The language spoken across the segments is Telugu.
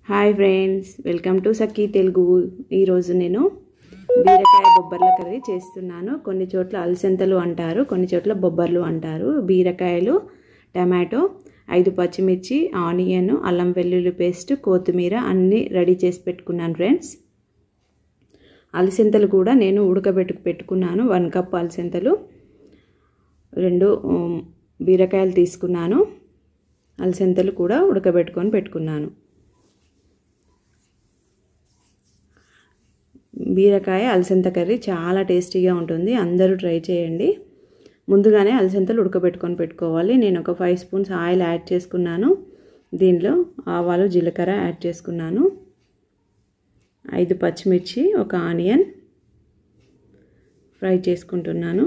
hi friends welcome to Sakhi Telugu ఈరోజు నేను బీరకాయ బొబ్బర్ల కర్రీ చేస్తున్నాను కొన్ని చోట్ల అలసంతలు అంటారు కొన్ని చోట్ల బొబ్బర్లు అంటారు బీరకాయలు టమాటో ఐదు పచ్చిమిర్చి ఆనియన్ అల్లం వెల్లుల్లి పేస్ట్ కొత్తిమీర అన్నీ రెడీ చేసి పెట్టుకున్నాను ఫ్రెండ్స్ అలసంతలు కూడా నేను ఉడకబెట్టు పెట్టుకున్నాను వన్ కప్ అలసంతలు రెండు బీరకాయలు తీసుకున్నాను అలసంతలు కూడా ఉడకబెట్టుకొని పెట్టుకున్నాను బీరకాయ అలసంత కర్రీ చాలా టేస్టీగా ఉంటుంది అందరూ ట్రై చేయండి ముందుగానే అలసంతలు ఉడకబెట్టుకొని పెట్టుకోవాలి నేను ఒక ఫైవ్ స్పూన్స్ ఆయిల్ యాడ్ చేసుకున్నాను దీనిలో ఆవాలు జీలకర్ర యాడ్ చేసుకున్నాను ఐదు పచ్చిమిర్చి ఒక ఆనియన్ ఫ్రై చేసుకుంటున్నాను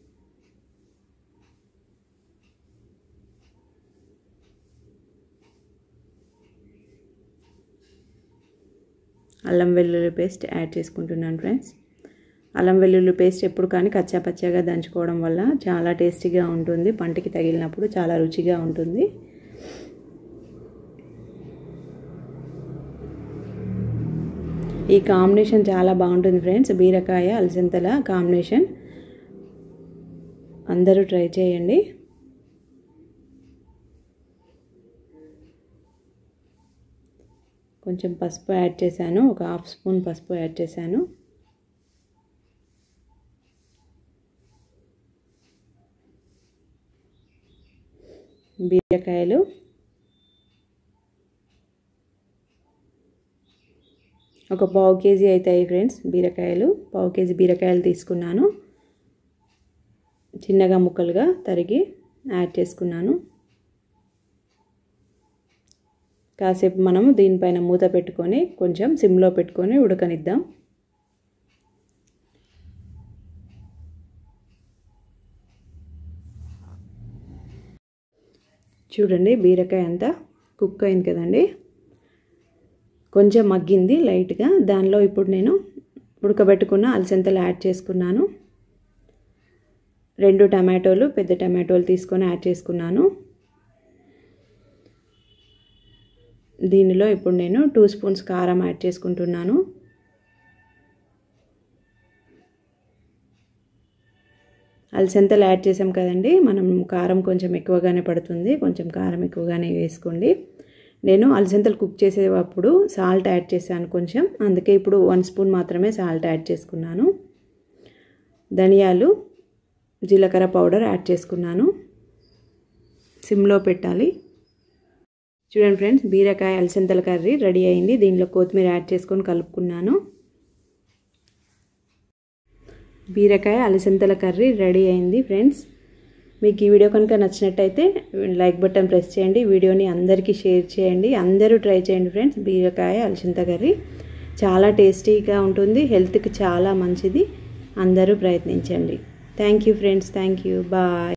అల్లం వెల్లుల్లి పేస్ట్ యాడ్ చేసుకుంటున్నాను ఫ్రెండ్స్ అల్లం వెల్లుల్లి పేస్ట్ ఎప్పుడు కానీ కచ్చా పచ్చగా దంచుకోవడం వల్ల చాలా టేస్టీగా ఉంటుంది పంటకి తగిలినప్పుడు చాలా రుచిగా ఉంటుంది ఈ కాంబినేషన్ చాలా బాగుంటుంది ఫ్రెండ్స్ బీరకాయ అలసంతల కాంబినేషన్ అందరూ ట్రై చేయండి కొంచెం పసుపు యాడ్ చేశాను ఒక హాఫ్ స్పూన్ పసుపు యాడ్ చేశాను బీరకాయలు ఒక పావు కేజీ అవుతాయి ఫ్రెండ్స్ బీరకాయలు పావు కేజీ బీరకాయలు తీసుకున్నాను చిన్నగా ముక్కలుగా తరిగి యాడ్ చేసుకున్నాను కాసేపు మనము దీనిపైన మూత పెట్టుకొని కొంచెం సిమ్లో పెట్టుకొని ఉడకనిద్దాం చూడండి బీరకాయ అంతా కుక్ అయింది కదండి కొంచెం మగ్గింది లైట్గా దానిలో ఇప్పుడు నేను ఉడకబెట్టుకున్న అలసంతలు యాడ్ చేసుకున్నాను రెండు టమాటోలు పెద్ద టమాటోలు తీసుకొని యాడ్ చేసుకున్నాను దీనిలో ఇప్పుడు నేను టూ స్పూన్స్ కారం యాడ్ చేసుకుంటున్నాను అలసంతలు యాడ్ చేసాం కదండి మనం కారం కొంచెం ఎక్కువగానే పడుతుంది కొంచెం కారం ఎక్కువగానే వేసుకోండి నేను అలసంతలు కుక్ చేసేటప్పుడు సాల్ట్ యాడ్ చేశాను కొంచెం అందుకే ఇప్పుడు వన్ స్పూన్ మాత్రమే సాల్ట్ యాడ్ చేసుకున్నాను ధనియాలు జీలకర్ర పౌడర్ యాడ్ చేసుకున్నాను సిమ్లో పెట్టాలి చూడండి ఫ్రెండ్స్ బీరకాయ అలసంతల కర్రీ రెడీ అయింది దీనిలో కొత్తిమీర యాడ్ చేసుకొని కలుపుకున్నాను బీరకాయ అలసంతల కర్రీ రెడీ అయింది ఫ్రెండ్స్ మీకు ఈ వీడియో కనుక నచ్చినట్టయితే లైక్ బటన్ ప్రెస్ చేయండి వీడియోని అందరికీ షేర్ చేయండి అందరూ ట్రై చేయండి ఫ్రెండ్స్ బీరకాయ అలసంత కర్రీ చాలా టేస్టీగా ఉంటుంది హెల్త్కి చాలా మంచిది అందరూ ప్రయత్నించండి thank you friends thank you bye